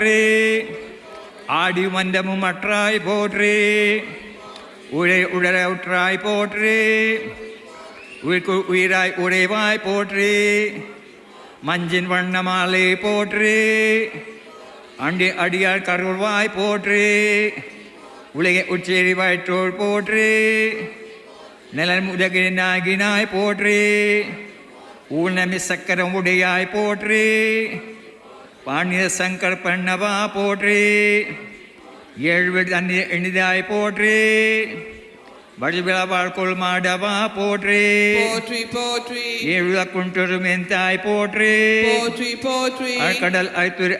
போற்றி ஆடி மந்தமும் அற்றாய் போற்றி உழை உடல உற்றாய் போற்றி உயிர்க்கு உயிராய் உறைவாய் போற்றி மஞ்சின் வண்ணமாலை போற்றி அண்டி அடியார் கருள்வாய் போற்றி உலக உச்சேரி வயிற்றோள் போற்றி நிலன் முதகினாகினாய் போற்றி ஊனமி சக்கரம் உடையாய் போற்றி பாண்டிய சங்கர் பண்ணவா போற்றி ஏழ்வி தண்ணி எணிதாய் போற்றி வழிவிழவாள் கொள் மாடவா போற்றி போற்றி போற்றி ஏழுல குன்றொரு மெந்தாய் போற்றி போற்றி போற்றி கடல் ஐத்துரி